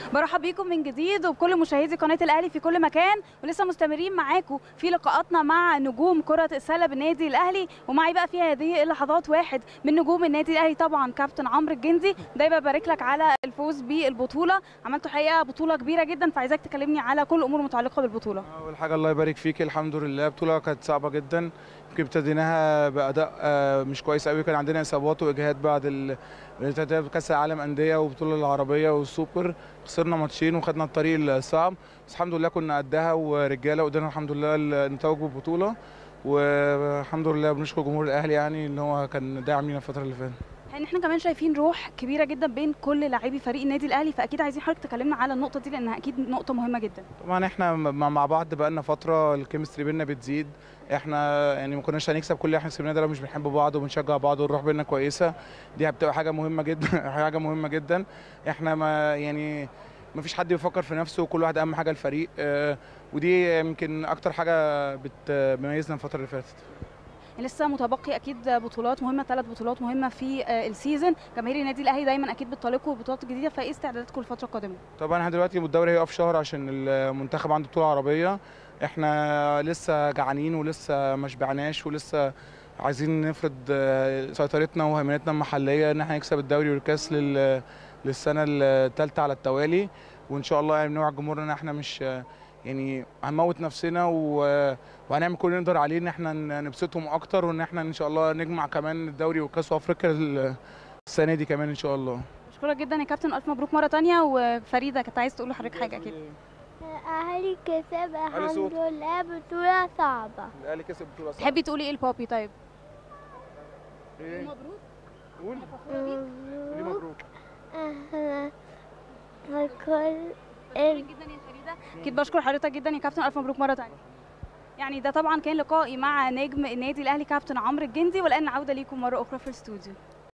برحب بيكم من جديد وبكل مشاهدي قناه الاهلي في كل مكان ولسه مستمرين معاكم في لقاءاتنا مع نجوم كره السله بالنادي الاهلي ومعي بقى في هذه اللحظات واحد من نجوم النادي الاهلي طبعا كابتن عمرو الجندي دايما ببارك لك على الفوز بالبطوله عملتوا حقيقه بطوله كبيره جدا فعايزاك تكلمني على كل الامور المتعلقه بالبطوله اول حاجه الله يبارك فيك الحمد لله بطوله كانت صعبه جدا يمكن ابتديناها باداء آه، مش كويس قوي كان عندنا اصابات واجهاد بعد ال- الارتداد كاس العالم انديه والبطوله العربيه والسوبر خسرنا ماتشين وخدنا الطريق الصعب بس الحمد لله كنا قدها ورجاله وقدرنا الحمد لله نتوج بالبطوله والحمد لله بنشكر جمهور الاهلي يعني ان هو كان داعم لينا الفتره اللي فاتت يعني احنا كمان شايفين روح كبيره جدا بين كل لاعبي فريق النادي الاهلي فاكيد عايزين حضرتك تكلمنا على النقطه دي لانها اكيد نقطه مهمه جدا طبعا احنا مع مع بعض بقالنا فتره الكيمستري بينا بتزيد احنا يعني ما كناش هنكسب كل اللي احنا كسبناه ده لو مش بنحب بعض وبنشجع بعض والروح بينا كويسه دي بتبقى حاجه مهمه جدا حاجه مهمه جدا احنا ما يعني ما فيش حد بيفكر في نفسه وكل واحد اهم حاجه الفريق اه ودي يمكن اكتر حاجه بتميزنا الفتره اللي فاتت لسه متبقي اكيد بطولات مهمه ثلاث بطولات مهمه في آه، السيزون جماهير النادي الاهلي دايما اكيد بتطلقوا البطولات الجديده فايه استعداداتكم للفتره القادمه طبعا احنا دلوقتي الدوري هيقف شهر عشان المنتخب عنده بطوله عربيه احنا لسه جعانين ولسه ما شبعناش ولسه عايزين نفرض آه، سيطرتنا وهيمنتنا المحليه ان احنا نكسب الدوري والكاس لل- للسنه الثالثه على التوالي وان شاء الله يعني بنوعد جمهورنا ان احنا مش آه، يعني هنموت نفسنا و- وهنعمل كل اللي نقدر عليه ان احنا ن- نبسطهم اكتر وان احنا ان شاء الله نجمع كمان الدوري والكاس وافريقيا ال- السنه دي كمان ان شاء الله بشكرك جدا يا كابتن الف مبروك مره تانية وفريده كانت عايز تقول لحضرتك حاجه اكيد أهلي كسب علي صوت. الحمد لله بطولة صعبة الاهلي كسب بطوله صعبة. تحبي تقولي ايه لبابي طيب إيه؟ مبروك قول قولي مبروك أهلا الكل جدا يا فريده اكيد بشكر حضرتك جدا يا كابتن الف مبروك مره تانية يعني ده طبعا كان لقائي مع نجم النادي الاهلي كابتن عمرو الجندي والان عوده ليكم مره اخرى في الاستوديو